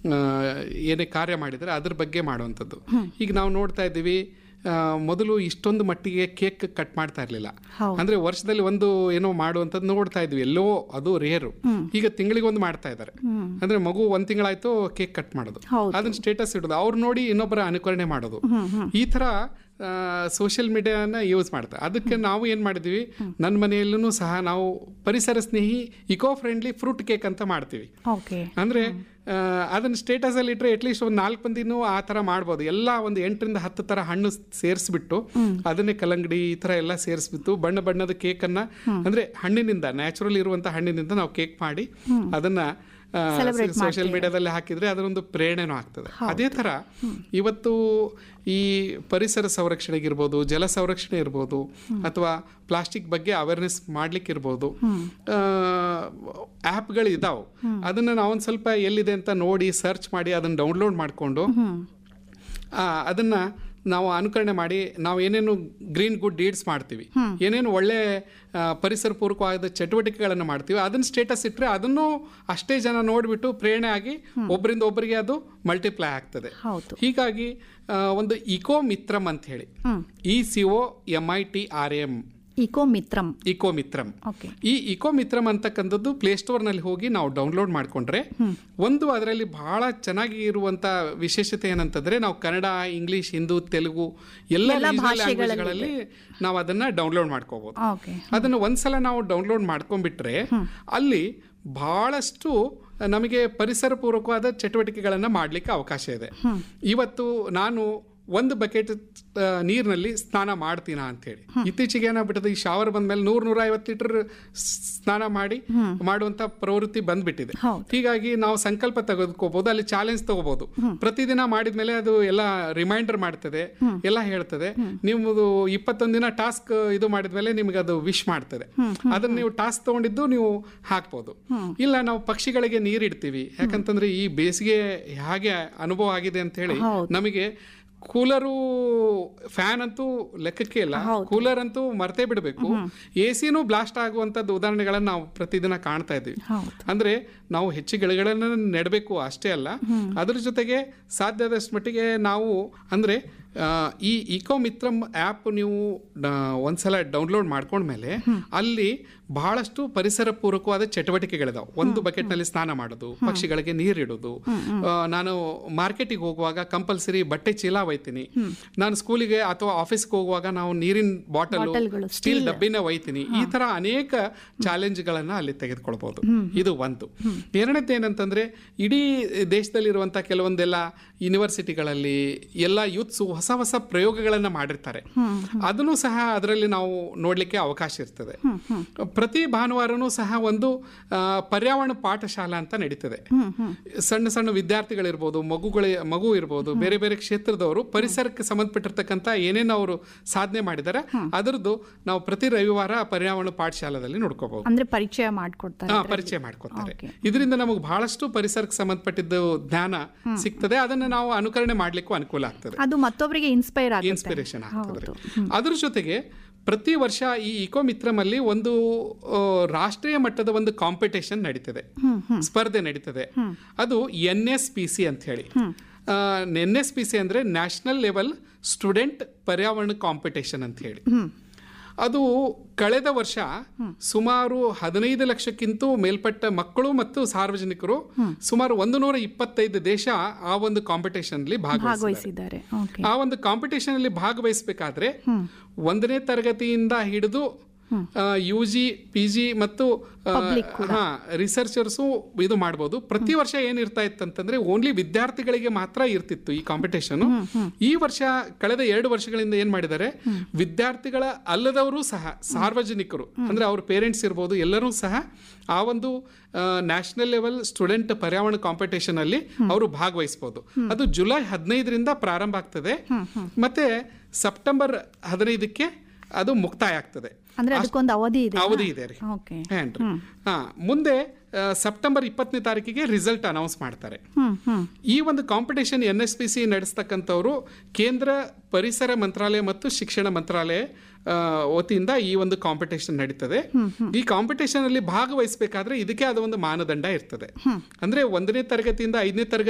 ಆ, ಏನೇ ಕಾರ್ಯ ಮಾಡಿದರೆ ಅದ್ರ ಬಗ್ಗೆ ಮಾಡುವಂಥದ್ದು ಈಗ ನಾವು ನೋಡ್ತಾ ಇದ್ದೀವಿ ಆ, ಮೊದಲು ಇಷ್ಟೊಂದು ಮಟ್ಟಿಗೆ ಕೇಕ್ ಕಟ್ ಮಾಡ್ತಾ ಇರಲಿಲ್ಲ ಹೌದು. ಅಂದ್ರೆ ವರ್ಷದಲ್ಲಿ ಒಂದು ಏನೋ ಮಾಡುವಂಥದ್ದು ನೋಡ್ತಾ ಇದ್ವಿ ಎಲ್ಲೋ ಅದು ರೇರು ಈಗ ತಿಂಗಳಿಗೆ ಒಂದು ಮಾಡ್ತಾ ಇದ್ದಾರೆ ಅಂದ್ರೆ ಮಗು ಒಂದ್ ತಿಂಗಳಾಯ್ತು ಕೇಕ್ ಕಟ್ ಮಾಡೋದು ಹೌದು. ಅದನ್ನ ಸ್ಟೇಟಸ್ ಇಡೋದು ಅವ್ರು ನೋಡಿ ಇನ್ನೊಬ್ಬರ ಅನುಕರಣೆ ಮಾಡೋದು ಈ ತರ ಸೋಷಿಯಲ್ ಮೀಡಿಯಾನ ಯೂಸ್ ಮಾಡ್ತಾರೆ ಅದಕ್ಕೆ ನಾವು ಏನು ಮಾಡಿದ್ವಿ ನನ್ನ ಮನೆಯಲ್ಲೂ ಸಹ ನಾವು ಪರಿಸರ ಸ್ನೇಹಿ ಇಕೋ ಫ್ರೆಂಡ್ಲಿ ಫ್ರೂಟ್ ಕೇಕ್ ಅಂತ ಮಾಡ್ತೀವಿ ಓಕೆ ಅಂದ್ರೆ ಆ, ಅದನ್ನ ಸ್ಟೇಟಸ್ ಅಲ್ಲಿ ಇಟ್ಟರೆ ಅಟ್ಲೀಸ್ಟ್ ಒಂದು ನಾಲ್ಕು ಮಂದಿನೂ ಆ ಥರ ಮಾಡ್ಬೋದು ಎಲ್ಲ ಒಂದು ಎಂಟರಿಂದ ಹತ್ತು ಥರ ಹಣ್ಣು ಸೇರಿಸ್ಬಿಟ್ಟು ಅದನ್ನೇ ಕಲ್ಲಂಗಡಿ ಈ ಥರ ಎಲ್ಲ ಸೇರಿಸ್ಬಿಟ್ಟು ಬಣ್ಣ ಬಣ್ಣದ ಕೇಕನ್ನ ಅಂದ್ರೆ ಹಣ್ಣಿನಿಂದ ನ್ಯಾಚುರಲ್ ಇರುವಂಥ ಹಣ್ಣಿನಿಂದ ನಾವು ಕೇಕ್ ಮಾಡಿ ಅದನ್ನ Celebrate ಸೋಷಿಯಲ್ ಮೀಡಿಯಾದಲ್ಲಿ ಹಾಕಿದ್ರೆ ಅದರೊಂದು ಪ್ರೇರಣೆನೂ ಆಗ್ತದೆ ಅದೇ ಥರ ಇವತ್ತು ಈ ಪರಿಸರ ಸಂರಕ್ಷಣೆಗೆ ಇರ್ಬೋದು ಜಲ ಸಂರಕ್ಷಣೆ ಇರ್ಬೋದು ಅಥವಾ ಪ್ಲಾಸ್ಟಿಕ್ ಬಗ್ಗೆ ಅವೇರ್ನೆಸ್ ಮಾಡ್ಲಿಕ್ಕೆ ಇರ್ಬೋದು ಆ್ಯಪ್ಗಳು ಇದಾವೆ ಅದನ್ನ ನಾವೊಂದು ಸ್ವಲ್ಪ ಎಲ್ಲಿದೆ ಅಂತ ನೋಡಿ ಸರ್ಚ್ ಮಾಡಿ ಅದನ್ನ ಡೌನ್ಲೋಡ್ ಮಾಡಿಕೊಂಡು ಅದನ್ನ ನಾವು ಅನುಕರಣೆ ಮಾಡಿ ನಾವು ಏನೇನು ಗ್ರೀನ್ ಗುಡ್ ಡೀಡ್ಸ್ ಮಾಡ್ತೀವಿ ಏನೇನು ಒಳ್ಳೆ ಆ, ಪರಿಸರ ಪೂರ್ವಕವಾದ ಚಟುವಟಿಕೆಗಳನ್ನು ಮಾಡ್ತೀವಿ ಅದನ್ನ ಸ್ಟೇಟಸ್ ಇಟ್ಟರೆ ಅದನ್ನು ಅಷ್ಟೇ ಜನ ನೋಡಿಬಿಟ್ಟು ಪ್ರೇರಣೆ ಆಗಿ ಒಬ್ಬರಿಂದ ಒಬ್ಬರಿಗೆ ಅದು ಮಲ್ಟಿಪ್ಲೈ ಆಗ್ತದೆ ಹೌದು ಹೀಗಾಗಿ ಆ, ಒಂದು ಇಕೋ ಮಿತ್ರಂ ಅಂತ ಹೇಳಿ E C O M I T R M eco Mitram eco Mitram okay ಈ ಇಕೋ ಮಿತ್ರಂ ಅಂತಕ್ಕಂಥದ್ದು ಪ್ಲೇಸ್ಟೋರ್ನಲ್ಲಿ ಹೋಗಿ ನಾವು ಡೌನ್ಲೋಡ್ ಮಾಡ್ಕೊಂಡ್ರೆ ಒಂದು ಅದರಲ್ಲಿ ಬಹಳ ಚೆನ್ನಾಗಿ ಇರುವಂತ ವಿಶೇಷತೆ ಏನಂತಂದ್ರೆ ನಾವು ಕನ್ನಡ ಇಂಗ್ಲಿಷ್ ಹಿಂದೂ ತೆಲುಗು ಎಲ್ಲ ಎಲ್ಲ regional ಭಾಷೆಗಳಲ್ಲಿ languageಗಳಲ್ಲಿ ನಾವು ಅದನ್ನ ಡೌನ್ಲೋಡ್ ಮಾಡ್ಕೋಬಹುದು ಓಕೆ ಅದನ್ನು ಒಂದ್ಸಲ ನಾವು ಡೌನ್ಲೋಡ್ ಮಾಡ್ಕೊಂಡ್ಬಿಟ್ರೆ ಅಲ್ಲಿ ಬಹಳಷ್ಟು ನಮಗೆ ಪರಿಸರ ಪೂರ್ವಕವಾದ ಚಟುವಟಿಕೆಗಳನ್ನು ಮಾಡಲಿಕ್ಕೆ ಅವಕಾಶ ಇದೆ ಇವತ್ತು ನಾನು ಒಂದು ಬಕೆಟ್ ನೀರಿನಲ್ಲಿ ಸ್ನಾನ ಮಾಡ್ತೀನ ಅಂತೇಳಿ ಇತ್ತೀಚೆಗೆ ಏನಾಗ್ಬಿಟ್ಟದೆ ಈ ಶಾವರ್ ಬಂದ್ಮೇಲೆ ನೂರ ನೂರ ಐವತ್ತು ಲೀಟರ್ ಸ್ನಾನ ಮಾಡಿ ಮಾಡುವಂತ ಪ್ರವೃತ್ತಿ ಬಂದ್ಬಿಟ್ಟಿದೆ ಹೌದು. ಹೀಗಾಗಿ ನಾವು ಸಂಕಲ್ಪ ತೆಗೆದುಕೋಬಹುದು ಅಲ್ಲಿ ಚಾಲೆಂಜ್ ತಗೋಬಹುದು ಪ್ರತಿದಿನ ಮಾಡಿದ್ಮೇಲೆ ಅದು ಎಲ್ಲ ರಿಮೈಂಡರ್ ಮಾಡ್ತದೆ ಎಲ್ಲ ಹೇಳ್ತದೆ ನಿಮ್ಮದು ಇಪ್ಪತ್ತೊಂದು ದಿನ ಟಾಸ್ಕ್ ಇದು ಮಾಡಿದ್ಮೇಲೆ ನಿಮ್ಗೆ ಅದು ವಿಶ್ ಮಾಡ್ತದೆ ಅದನ್ನ ನೀವು ಟಾಸ್ಕ್ ತಗೊಂಡಿದ್ದು ನೀವು ಹಾಕ್ಬೋದು ಇಲ್ಲ ನಾವು ಪಕ್ಷಿಗಳಿಗೆ ನೀರಿಡ್ತೀವಿ ಯಾಕಂತಂದ್ರೆ ಈ ಬೇಸಿಗೆ ಹೇಗೆ ಅನುಭವ ಆಗಿದೆ ಅಂತ ಹೇಳಿ ಹೌದು. ನಮಗೆ ಕೂಲರು ಫ್ಯಾನ್ ಅಂತೂ ಲೆಕ್ಕಕ್ಕೆ ಇಲ್ಲ ಕೂಲರ್ ಅಂತೂ ಮರ್ತೇ ಬಿಡಬೇಕು ಎ ಸಿನೂ ಬ್ಲಾಸ್ಟ್ ಆಗುವಂಥದ್ದು ಉದಾಹರಣೆಗಳನ್ನು ನಾವು ಪ್ರತಿದಿನ ಕಾಣ್ತಾ ಇದ್ದೀವಿ ಹೌದು ಅಂದ್ರೆ ನಾವು ಹೆಚ್ಚು ಗಿಡಗಳನ್ನು ನೆಡಬೇಕು ಅಷ್ಟೇ ಅಲ್ಲ ಅದ್ರ ಜೊತೆಗೆ ಸಾಧ್ಯದಷ್ಟು ಮಟ್ಟಿಗೆ ನಾವು ಅಂದ್ರೆ ಆ, ಈ ಇಕೋ ಮಿತ್ರಂ ಆ್ಯಪ್ ನೀವು ಡ- ಒಂದ್ಸಲ ಡೌನ್ಲೋಡ್ ಮಾಡ್ಕೊಂಡ್ಮೇಲೆ ಅಲ್ಲಿ ಬಹಳಷ್ಟು ಪರಿಸರ ಪೂರ್ವಕವಾದ ಚಟುವಟಿಕೆಗಳಿದಾವೆ ಒಂದು ಬಕೆಟ್ನಲ್ಲಿ ಸ್ನಾನ ಮಾಡೋದು ಪಕ್ಷಿಗಳಿಗೆ ನೀರಿಡೋದು ಆ, ನಾನು ಮಾರ್ಕೆಟಿಗೆ ಹೋಗುವಾಗ ಕಂಪಲ್ಸರಿ ಬಟ್ಟೆ ಚೀಲ ಒಯ್ತೀನಿ ನಾನು ಸ್ಕೂಲಿಗೆ ಅಥವಾ ಆಫೀಸ್ಗೆ ಹೋಗುವಾಗ ನಾವು ನೀರಿನ ಬಾಟಲ್ ಬಾಟಲ್ಗಳು, ಸ್ಟೀಲ್ ಡಬ್ಬಿನ ಒಯ್ತೀನಿ ಈ ತರ ಅನೇಕ ಚಾಲೆಂಜ್ಗಳನ್ನ ಅಲ್ಲಿ ತೆಗೆದುಕೊಳ್ಬಹುದು ಇದು ಒಂದು ಎರಡನೇದು ಏನಂತಂದ್ರೆ ಇಡೀ ದೇಶದಲ್ಲಿರುವಂತ ಕೆಲವೊಂದೆಲ್ಲ ಯೂನಿವರ್ಸಿಟಿಗಳಲ್ಲಿ ಎಲ್ಲ ಯೂತ್ಸ್ ಹೊಸ ಹೊಸ ಪ್ರಯೋಗಗಳನ್ನ ಮಾಡಿರ್ತಾರೆ ಅದನ್ನು ಸಹ ಅದರಲ್ಲಿ ನಾವು ನೋಡ್ಲಿಕ್ಕೆ ಅವಕಾಶ ಇರ್ತದೆ ಪ್ರತಿ ಭಾನುವಾರನೂ ಸಹ ಒಂದು ಆ, ಪರ್ಯಾವರಣ ಪಾಠಶಾಲಾ ಅಂತ ನಡೀತದೆ ಸಣ್ಣ ಸಣ್ಣ ವಿದ್ಯಾರ್ಥಿಗಳಿರ್ಬೋದು ಮಗುಗಳ ಮಗು ಇರ್ಬೋದು ಬೇರೆ ಬೇರೆ ಕ್ಷೇತ್ರದವರು ಪರಿಸರಕ್ಕೆ ಸಂಬಂಧಪಟ್ಟಿರ್ತಕ್ಕಂಥ ಏನೇನು ಅವರು ಸಾಧನೆ ಮಾಡಿದ್ದಾರೆ ಅದರದ್ದು ನಾವು ಪ್ರತಿ ರವಿವಾರ ಪರ್ಯಾವರಣ ಪಾಠಶಾಲಾದಲ್ಲಿ ನೋಡ್ಕೋಬಹುದು ಅಂದ್ರೆ ಪರಿಚಯ ಮಾಡ್ಕೊಡ್ತಾರೆ ಹಾ ಪರಿಚಯ ಮಾಡ್ಕೊತಾರೆ ಇದರಿಂದ ನಮಗೆ ಬಹಳಷ್ಟು ಪರಿಸರಕ್ಕೆ ಸಂಬಂಧಪಟ್ಟಿದ್ದು ಜ್ಞಾನ ಸಿಗ್ತದೆ ಅದನ್ನ ನಾವು ಅನುಕರಣೆ ಮಾಡ್ಲಿಕ್ಕೂ ಅನುಕೂಲ ಆಗ್ತದೆ ಅದು ಮತ್ತೊಬ್ಬರಿಗೆ ಇನ್ಸ್ಪೈರ್ ಆಗುತ್ತೆ ಇನ್ಸ್ಪಿರೇಷನ್ ಆಗ್ತದೆ ಅದ್ರ ಜೊತೆಗೆ ಪ್ರತಿ ವರ್ಷ ಈ ಇಕೋ ಮಿತ್ರಮಲ್ಲಿ ಒಂದು ಆ, ರಾಷ್ಟ್ರೀಯ ಮಟ್ಟದ ಒಂದು ಕಾಂಪಿಟೇಷನ್ ನಡೀತದೆ ಸ್ಪರ್ಧೆ ನಡೀತದೆ ಅದು ಎನ್ ಎಸ್ ಪಿ ಸಿ ಅಂತ ಹೇಳಿ ಎನ್ ಎಸ್ ಪಿ ಸಿ ಅಂದ್ರೆ ನ್ಯಾಷನಲ್ ಲೆವೆಲ್ ಸ್ಟೂಡೆಂಟ್ ಪರ್ಯಾವರಣ ಕಾಂಪಿಟೇಷನ್ ಅಂತ ಹೇಳಿ ಅದು ಕಳೆದ ವರ್ಷ ಸುಮಾರು ಹದಿನೈದು ಲಕ್ಷಕ್ಕಿಂತ ಮೇಲ್ಪಟ್ಟ ಮಕ್ಕಳು ಮತ್ತು ಸಾರ್ವಜನಿಕರು ಸುಮಾರು ಒಂದು ನೂರ ಇಪ್ಪತ್ತೈದು ದೇಶ ಆ ಒಂದು ಕಾಂಪಿಟೇಷನ್ ಅಲ್ಲಿ ಭಾಗವಹಿಸಿದ್ದಾರೆ ಭಾಗವಹಿಸಿದ್ದಾರೆ ಓಕೆ ಆ ಒಂದು ಕಾಂಪಿಟೇಷನ್ ಅಲ್ಲಿ ಭಾಗವಹಿಸಬೇಕಾದ್ರೆ ಒಂದನೇ ತರಗತಿಯಿಂದ ಹಿಡಿದು ಯು ಜಿ ಪಿ ಜಿ ಮತ್ತು ಹಾ ರಿಸರ್ಚರ್ಸು ಇದು ಮಾಡ್ಬೋದು ಪ್ರತಿ ವರ್ಷ ಏನಿರ್ತಾ ಇತ್ತಂತಂದ್ರೆ ಓನ್ಲಿ ವಿದ್ಯಾರ್ಥಿಗಳಿಗೆ ಮಾತ್ರ ಇರ್ತಿತ್ತು ಈ ಕಾಂಪಿಟೇಷನ್ ಈ ವರ್ಷ ಕಳೆದ ಎರಡು ವರ್ಷಗಳಿಂದ ಏನ್ ಮಾಡಿದ್ದಾರೆ ವಿದ್ಯಾರ್ಥಿಗಳ ಅಲ್ಲದವರು ಸಹ ಸಾರ್ವಜನಿಕರು ಅಂದ್ರೆ ಅವ್ರ ಪೇರೆಂಟ್ಸ್ ಇರ್ಬೋದು ಎಲ್ಲರೂ ಸಹ ಆ ಒಂದು ನ್ಯಾಷನಲ್ ಲೆವೆಲ್ ಸ್ಟೂಡೆಂಟ್ ಪರ್ಯಾವರಣ ಕಾಂಪಿಟೇಷನ್ ಅಲ್ಲಿ ಅವರು ಭಾಗವಹಿಸಬಹುದು ಅದು ಜುಲೈ ಹದಿನೈದರಿಂದ ಪ್ರಾರಂಭ ಆಗ್ತದೆ ಮತ್ತೆ ಸೆಪ್ಟೆಂಬರ್ ಹದಿನೈದಕ್ಕೆ ಅದು ಮುಕ್ತಾಯ ಆಗ್ತದೆ ಅಂದ್ರೆ ಅದಕ್ಕೊಂದು ಅವಧಿ ಇದೆ ಅವಧಿ ಇದೆ ರೀ ಓಕೆ ಏನ್ರಿ ಹಾ ಮುಂದೆ ಆ, ಸೆಪ್ಟೆಂಬರ್ ಇಪ್ಪತ್ತನೇ ತಾರೀಕಿಗೆ ರಿಸಲ್ಟ್ ಅನೌನ್ಸ್ ಮಾಡ್ತಾರೆ ಹ್ಮ್ ಹ್ಮ್ ಈ ಒಂದು competition N S P C ನಡೆಸ್ತಕ್ಕಂಥವ್ರು ಕೇಂದ್ರ ಪರಿಸರ ಮಂತ್ರಾಲಯ ಮತ್ತು ಶಿಕ್ಷಣ ಮಂತ್ರಾಲಯ ಆ, ವತಿಯಿಂದ ಈ ಒಂದು ಕಾಂಪಿಟೇಷನ್ ನಡೀತದೆ ಈ ಕಾಂಪಿಟೇಷನ್ ಅಲ್ಲಿ ಭಾಗವಹಿಸಬೇಕಾದ್ರೆ ಇದಕ್ಕೆ ಆದ ಒಂದು ಮಾನದಂಡ ಇರ್ತದೆ ಅಂದ್ರೆ ಒಂದನೇ ತರಗತಿಯಿಂದ ಐದನೇ ತರಗತಿ